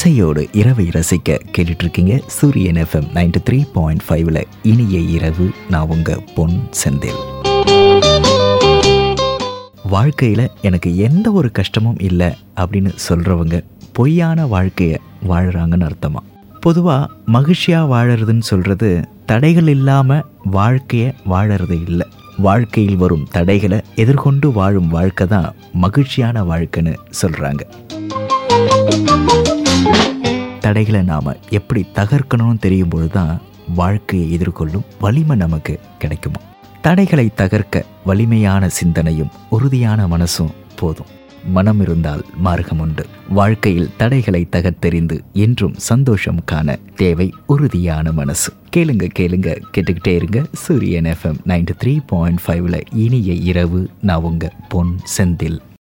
இசையோடு இரவை ரசிக்க கேட்டுட்டு இருக்கீங்க சூரியன் எஃப்எம் நைன்டி த்ரீ பாயிண்ட் ஃபைவ்ல இனிய இரவு நான் உங்க பொன் செந்தில் வாழ்க்கையில் எனக்கு எந்த ஒரு கஷ்டமும் இல்லை அப்படின்னு சொல்கிறவங்க பொய்யான வாழ்க்கையை வாழ்கிறாங்கன்னு அர்த்தமா பொதுவாக மகிழ்ச்சியாக வாழறதுன்னு சொல்கிறது தடைகள் இல்லாமல் வாழ்க்கையை வாழறது இல்லை வாழ்க்கையில் வரும் தடைகளை எதிர்கொண்டு வாழும் வாழ்க்கை தான் மகிழ்ச்சியான வாழ்க்கைன்னு சொல்கிறாங்க தடைகளை நாம் எப்படி தகர்க்கணும்னு தெரியும் பொழுது தான் வாழ்க்கையை எதிர்கொள்ளும் வலிமை நமக்கு கிடைக்குமா தடைகளை தகர்க்க வலிமையான சிந்தனையும் உறுதியான மனசும் போதும் மனம் இருந்தால் மார்க்கம் உண்டு வாழ்க்கையில் தடைகளை தகர்த்தெறிந்து என்றும் சந்தோஷம் காண தேவை உறுதியான மனசு கேளுங்க கேளுங்க கேட்டுக்கிட்டே இருங்க சூரியன் எஃப்எம் நைன்டி த்ரீ பாயிண்ட் ஃபைவ்ல இனிய இரவு நான் உங்க பொன் செந்தில்